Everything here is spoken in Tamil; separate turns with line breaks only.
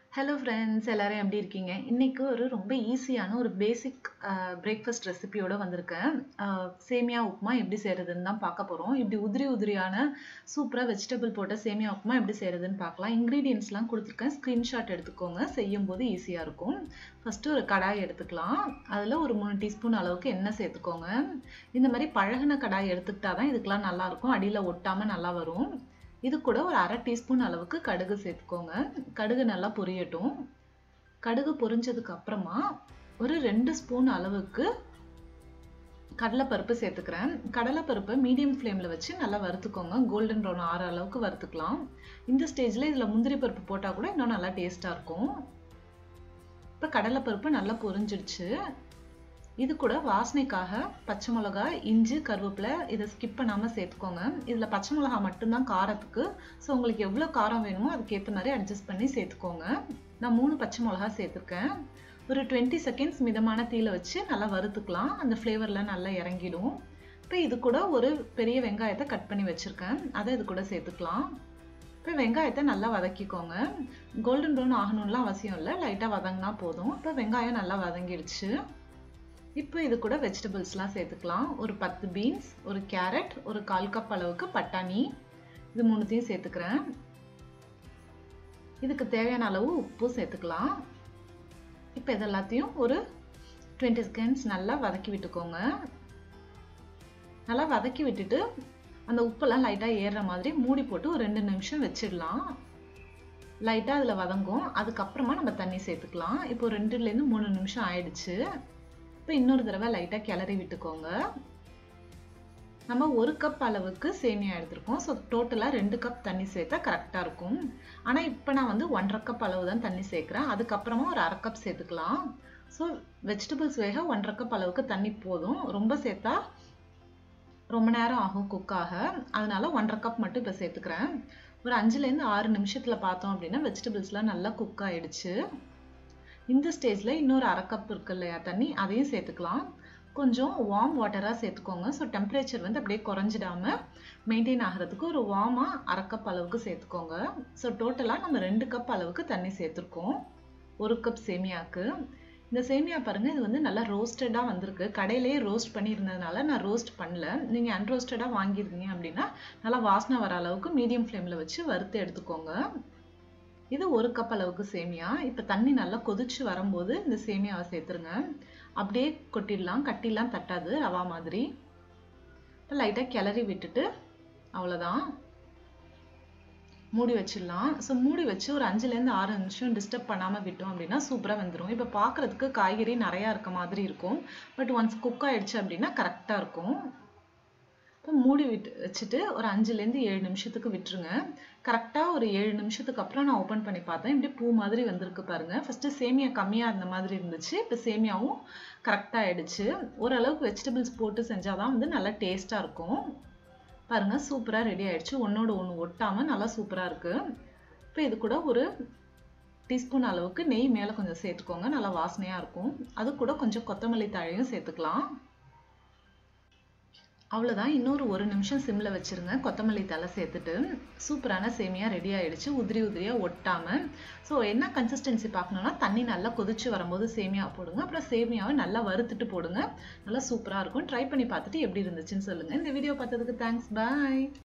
ஹலோ ஃப்ரெண்ட்ஸ் எல்லாரும் எப்படி இருக்கீங்க இன்னைக்கு ஒரு ரொம்ப ஈஸியான ஒரு பேசிக் பிரேக்ஃபாஸ்ட் ரெசிபியோட வந்திருக்கேன் அஹ், சேமியா உப்புமா எப்படி செய்யறதுன்னு தான் பார்க்க போறோம் இப்படி உதிரி உதிரியான சூப்பரா வெஜிடபிள் போட்ட சேமியா உப்புமா எப்படி செய்யறதுன்னு பார்க்கலாம் இன்க்ரீடியன்ஸ்லாம் கொடுத்துருக்கேன் ஸ்க்ரீன்ஷாட் எடுத்துக்கோங்க செய்யும் போது ஈஸியா இருக்கும் ஃபர்ஸ்ட் ஒரு கடாய் எடுத்துக்கலாம் அதுல ஒரு மூணு டீஸ்பூன் அளவுக்கு எண்ணெய் சேர்த்துக்கோங்க இந்த மாதிரி பழகுன கடாய் எடுத்துக்கிட்டா தான் இதுக்கெல்லாம் நல்லா இருக்கும் அடியில ஒட்டாம நல்லா வரும் இது கூட ஒரு அரை டீஸ்பூன் அளவுக்கு கடுகு சேர்த்துக்கோங்க கடுகு நல்லா பொரியட்டும் கடுகு பொரிஞ்சதுக்கு அப்புறமா ஒரு ரெண்டு ஸ்பூன் அளவுக்கு கடலைப்பருப்பு சேர்த்துக்கிறேன் கடலைப்பருப்பை மீடியம் ஃப்ளேமில் வச்சு நல்லா வறுத்துக்கோங்க கோல்டன் ப்ரௌன் ஆற அளவுக்கு வறுத்துக்கலாம் இந்த ஸ்டேஜில் இதில் முந்திரி பருப்பு போட்டால் கூட இன்னும் நல்லா டேஸ்ட்டாக இருக்கும் இப்போ கடலைப்பருப்பு நல்லா பொரிஞ்சிடுச்சு இது கூட வாசனைக்காக பச்சை மிளகா இஞ்சி கருவேப்பிலை இதை ஸ்கிப் பண்ணாமல் சேர்த்துக்கோங்க இதில் பச்சை மிளகா மட்டும்தான் காரத்துக்கு ஸோ உங்களுக்கு எவ்வளோ காரம் வேணுமோ அதுக்கேற்ற மாதிரி அட்ஜஸ்ட் பண்ணி சேர்த்துக்கோங்க நான் மூணு பச்சை மிளகா சேர்த்துருக்கேன் ஒரு டுவெண்ட்டி செகண்ட்ஸ் மிதமான தீயில வச்சு நல்லா வறுத்துக்கலாம் அந்த ஃப்ளேவர்லாம் நல்லா இறங்கிடும் இப்போ இது கூட ஒரு பெரிய வெங்காயத்தை கட் பண்ணி வச்சுருக்கேன் அதை இது கூட சேர்த்துக்கலாம் இப்போ வெங்காயத்தை நல்லா வதக்கிக்கோங்க கோல்டன் ப்ரௌன் ஆகணும்லாம் அவசியம் இல்லை லைட்டாக வதங்கினா போதும் இப்போ வெங்காயம் நல்லா வதங்கிடுச்சு இப்போ இது கூட வெஜிடபிள்ஸ்லாம் சேர்த்துக்கலாம் ஒரு பத்து பீன்ஸ் ஒரு கேரட் ஒரு கால் கப் அளவுக்கு பட்டாணி இது மூணுத்தையும் சேர்த்துக்கிறேன் இதுக்கு தேவையான அளவு உப்பு சேர்த்துக்கலாம் இப்போ இது எல்லாத்தையும் ஒரு டுவெண்ட்டி செகண்ட்ஸ் நல்லா வதக்கி விட்டுக்கோங்க நல்லா வதக்கி விட்டுட்டு அந்த உப்பெல்லாம் லைட்டாக ஏறுற மாதிரி மூடி போட்டு ஒரு ரெண்டு நிமிஷம் வச்சிடலாம் லைட்டாக அதில் வதங்கும் அதுக்கப்புறமா நம்ம தண்ணி சேர்த்துக்கலாம் இப்போ ரெண்டுலேருந்து மூணு நிமிஷம் ஆயிடுச்சு இப்போ இன்னொரு தடவை லைட்டாக கிளறி விட்டுக்கோங்க நம்ம ஒரு கப் அளவுக்கு சேமியா எடுத்திருக்கோம் ஸோ டோட்டலாக ரெண்டு கப் தண்ணி சேர்த்தா கரெக்டாக இருக்கும் ஆனால் இப்போ நான் வந்து ஒன்றரை கப் அளவு தான் தண்ணி சேர்க்குறேன் அதுக்கப்புறமா ஒரு அரை கப் சேர்த்துக்கலாம் ஸோ வெஜிடபிள்ஸ் வேக ஒன்றரை கப் அளவுக்கு தண்ணி போதும் ரொம்ப சேர்த்தா ரொம்ப நேரம் ஆகும் குக்காக அதனால ஒன்றரை கப் மட்டும் இப்போ சேர்த்துக்கிறேன் ஒரு அஞ்சுலேருந்து ஆறு நிமிஷத்தில் பார்த்தோம் அப்படின்னா வெஜிடபிள்ஸ்லாம் நல்லா குக் ஆயிடுச்சு இந்த ஸ்டேஜில் இன்னொரு அரை கப் இருக்கு இல்லையா தண்ணி அதையும் சேர்த்துக்கலாம் கொஞ்சம் வார்ம் வாட்டராக சேர்த்துக்கோங்க ஸோ டெம்பரேச்சர் வந்து அப்படியே குறைஞ்சிடாம மெயின்டைன் ஆகிறதுக்கு ஒரு வார்மாக அரை கப் அளவுக்கு சேர்த்துக்கோங்க ஸோ டோட்டலாக நம்ம ரெண்டு கப் அளவுக்கு தண்ணி சேர்த்துருக்கோம் ஒரு கப் சேமியாவுக்கு இந்த சேமியா பாருங்க இது வந்து நல்லா ரோஸ்டடாக வந்திருக்கு கடையிலேயே ரோஸ்ட் பண்ணியிருந்ததுனால நான் ரோஸ்ட் பண்ணல நீங்கள் அன்ரோஸ்டடாக வாங்கியிருந்தீங்க அப்படின்னா நல்லா வாசனை வர அளவுக்கு மீடியம் ஃப்ளேமில் வச்சு வறுத்து எடுத்துக்கோங்க இது ஒரு கப் அளவுக்கு சேமியா இப்போ தண்ணி நல்லா கொதிச்சு வரும்போது இந்த சேமியாவை சேர்த்துருங்க அப்படியே கொட்டிடலாம் கட்டிலாம் தட்டாது ரவா மாதிரி இப்போ லைட்டாக கிளறி விட்டுட்டு அவ்வளோதான் மூடி வச்சிடலாம் ஸோ மூடி வச்சு ஒரு அஞ்சுலேருந்து ஆறு நிமிஷம் டிஸ்டர்ப் பண்ணாமல் விட்டோம் அப்படின்னா சூப்பராக வந்துடும் இப்போ பார்க்குறதுக்கு காய்கறி நிறையா இருக்க மாதிரி இருக்கும் பட் ஒன்ஸ் குக் ஆயிடுச்சு அப்படின்னா கரெக்டாக இருக்கும் இப்போ மூடி விட்டு வச்சுட்டு ஒரு அஞ்சுலேருந்து ஏழு நிமிஷத்துக்கு விட்டுருங்க கரெக்டாக ஒரு ஏழு நிமிஷத்துக்கு அப்புறம் நான் ஓப்பன் பண்ணி பார்த்தேன் இப்படி பூ மாதிரி வந்திருக்கு பாருங்க ஃபஸ்ட்டு சேமியா கம்மியாக இருந்த மாதிரி இருந்துச்சு இப்போ சேமியாவும் கரெக்டாக ஆயிடுச்சு ஓரளவுக்கு வெஜிடபிள்ஸ் போட்டு செஞ்சால் தான் வந்து நல்லா டேஸ்ட்டாக இருக்கும் பாருங்க சூப்பராக ரெடி ஆயிடுச்சு ஒன்னோட ஒன்று ஒட்டாமல் நல்லா சூப்பராக இருக்கு இப்போ இது கூட ஒரு டீஸ்பூன் அளவுக்கு நெய் மேலே கொஞ்சம் சேர்த்துக்கோங்க நல்லா வாசனையாக இருக்கும் அது கூட கொஞ்சம் கொத்தமல்லி தழையும் சேர்த்துக்கலாம் அவ்வளோதான் இன்னொரு ஒரு நிமிஷம் சிம்மில் வச்சுருங்க கொத்தமல்லி தலை சேர்த்துட்டு சூப்பரான சேமியா ரெடி ஆயிடுச்சு உதிரி உதிரியாக ஒட்டாமல் ஸோ என்ன கன்சிஸ்டன்சி பார்க்கணுன்னா தண்ணி நல்லா கொதிச்சு வரும்போது சேமியா போடுங்க அப்புறம் சேமியாவை நல்லா வறுத்துட்டு போடுங்க நல்லா சூப்பராக இருக்கும் ட்ரை பண்ணி பார்த்துட்டு எப்படி இருந்துச்சுன்னு சொல்லுங்கள் இந்த வீடியோ பார்த்ததுக்கு தேங்க்ஸ் பாய்